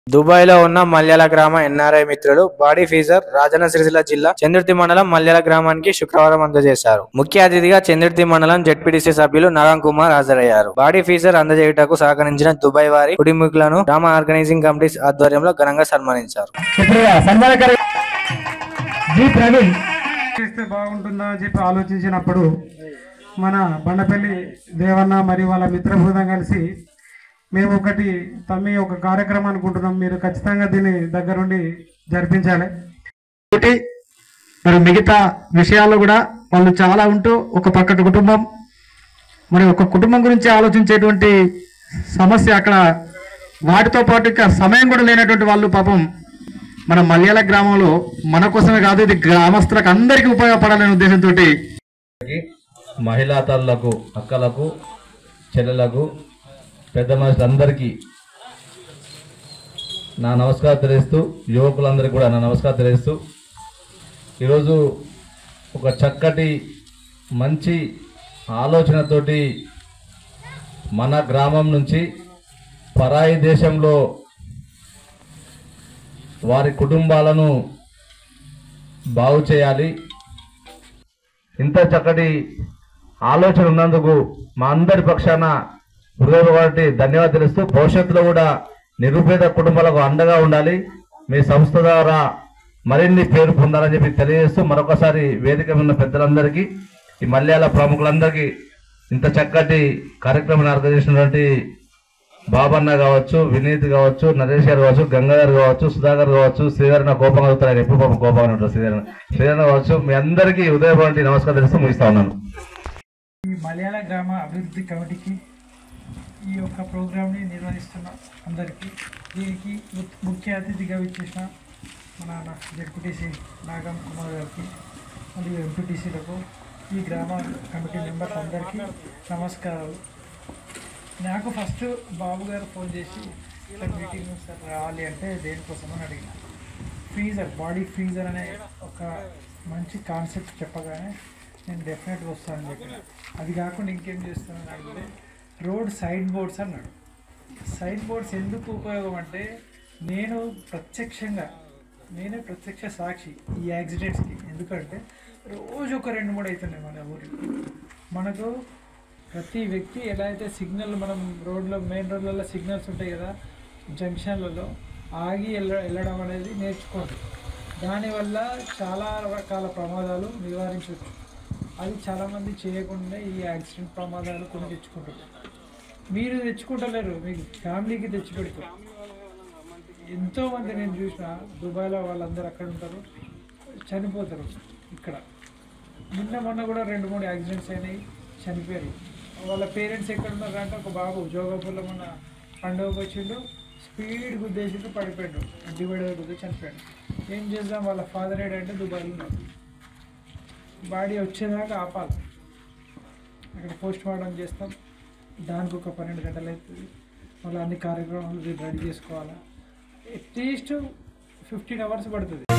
Dubai లో ఉన్న మల్యాల గ్రామ ఎన్ఆర్ఐ మిత్రులు బాడీ ఫీజర్ రాజన్న సిరిసిల్ల జిల్లా చంద్రుతి మండలం మల్యాల గ్రామానికి శుక్రవారం అందజేశారు ముఖ్య అతిథిగా చంద్రుతి మండలం జెడ్పీటీసీ సభ్యులు నాగం కుమార్ హాజరయ్యారు బాడీ ఫీజర్ అందజేయుటకు సహకరించిన దుబాయ్ వారి కుటుంబీకులను గ్రామ ఆర్గనైజింగ్ కమిటీ ఆధ్వర్యంలో ఘనంగా సన్మానించారు ఇప్పుడు సన్మానకర జి ప్రవీణ్ చేస్తే బాగుంటుందా అని చెప్పి ఆలోచించినప్పుడు మన బండపల్లి దేవన్న మరియు వాళ్ళ మిత్ర బృందం కలిసి మేము ఒకటి తమ్మి ఒక కార్యక్రమం అనుకుంటున్నాం మీరు ఖచ్చితంగా దీన్ని దగ్గరుండి జరిపించాలి ఒకటి మరి మిగతా విషయాల్లో కూడా వాళ్ళు చాలా ఉంటూ ఒక పక్కటి కుటుంబం మరి ఒక కుటుంబం గురించి ఆలోచించేటువంటి సమస్య అక్కడ వాటితో పాటు ఇంకా సమయం కూడా లేనటువంటి వాళ్ళు పాపం మన మలయాళ గ్రామంలో మన కోసమే కాదు ఇది గ్రామస్తులకు అందరికీ ఉపయోగపడాలనే ఉద్దేశంతో మహిళా తల్లులకు అక్కలకు చెల్లెలకు పెద్ద మనుషులందరికీ నా నమస్కారం తెలియజేస్తూ యువకులందరికీ కూడా నా నమస్కారం తెలియజేస్తూ ఈరోజు ఒక చక్కటి మంచి ఆలోచనతోటి మన గ్రామం నుంచి పరాయి దేశంలో వారి కుటుంబాలను బాగు చేయాలి ఇంత చక్కటి ఆలోచన ఉన్నందుకు మా అందరి పక్షాన హృదయపూర్వక ధన్యవాదాలు తెలుస్తూ భవిష్యత్తులో కూడా నిరుపేద కుటుంబాలకు అండగా ఉండాలి మీ సంస్థ ద్వారా మరిన్ని పేరు పొందాలని చెప్పి తెలియజేస్తూ మరొకసారి వేదిక మీద ఉన్న పెద్దలందరికీ ఈ మలయాళ ప్రముఖులందరికీ ఇంత చక్కటి కార్యక్రమాన్ని ఆర్గనైజ్ చేసినటువంటి బాబన్న కావచ్చు వినీత్ కావచ్చు నరేష్ గారు కావచ్చు గంగాధర్ కావచ్చు సుధాకర్ కావచ్చు శ్రీధర్ నా కోపంగా అవుతారు ఆయన ఎప్పుడు పాపం కోపంగా ఉంటారు శ్రీధర్ శ్రీధర్ కావచ్చు మీ అందరికీ ఉదయపడి నమస్కారం తెలుస్తూ ముగిస్తా ఉన్నాను ఈ మలయాళ గ్రామ అభివృద్ధి కమిటీకి ఈ యొక్క ప్రోగ్రామ్ని నిర్వహిస్తున్న అందరికీ దీనికి ము- ముఖ్య అతిథిగా విచ్చేసిన మన జడ్పీటీసీ నాగం కుమార్ గారికి మరియు ఎంపీటీసీలకు ఈ గ్రామ కమిటీ మెంబర్స్ అందరికీ నమస్కారాలు నాకు ఫస్ట్ బాబు గారు ఫోన్ చేసి సార్ మీటింగ్ సార్ రావాలి అంటే దేనికోసమని అడిగిన ఫ్రీజర్ బాడీ ఫ్రీజర్ అనే ఒక మంచి కాన్సెప్ట్ చెప్పగానే నేను డెఫినెట్గా వస్తానని చెప్పిన అది కాకుండా ఇంకేం చేస్తానని అడిగితే రోడ్ సైడ్ బోర్డ్స్ అన్నాడు సైడ్ బోర్డ్స్ ఎందుకు ఉపయోగం అంటే నేను ప్రత్యక్షంగా నేనే ప్రత్యక్ష సాక్షి ఈ యాక్సిడెంట్స్కి ఎందుకంటే రోజు ఒక రెండు మూడు అవుతున్నాయి మన ఊరిలో మనకు ప్రతి వ్యక్తి ఎలా అయితే సిగ్నల్ మనం రోడ్లో మెయిన్ రోడ్లలో సిగ్నల్స్ ఉంటాయి కదా జంక్షన్లలో ఆగి వెళ్ళ వెళ్ళడం అనేది నేర్చుకోండి దానివల్ల చాలా రకాల ప్రమాదాలు నివారించవచ్చు అది చాలామంది చేయకుండా ఈ యాక్సిడెంట్ ప్రమాదాలు కొని తెచ్చుకుంటారు మీరు తెచ్చుకుంటలేరు మీకు ఫ్యామిలీకి తెచ్చి పెడతారు ఎంతోమంది నేను చూసిన దుబాయ్లో వాళ్ళందరూ అక్కడ ఉంటారు చనిపోతారు ఇక్కడ నిన్న మొన్న కూడా రెండు మూడు యాక్సిడెంట్స్ అయినాయి చనిపోయారు వాళ్ళ పేరెంట్స్ ఎక్కడ ఉన్నారు అంటే ఒక బాబు జోగాపూర్లో మొన్న పండుగకు వచ్చిండు స్పీడ్ గుద్దేసిండు పడిపోయాడు డివైడర్ గుద్ది చనిపోయాడు ఏం చేద్దాం వాళ్ళ ఫాదర్ ఏడంటే దుబాయ్లో ఉన్నారు బాడీ వచ్చేదాకా ఆపాలి అక్కడ పోస్ట్ మార్టం చేస్తాం దానికి ఒక పన్నెండు గంటలు అవుతుంది మళ్ళీ అన్ని కార్యక్రమాలు రెడీ చేసుకోవాలి అట్లీస్ట్ ఫిఫ్టీన్ అవర్స్ పడుతుంది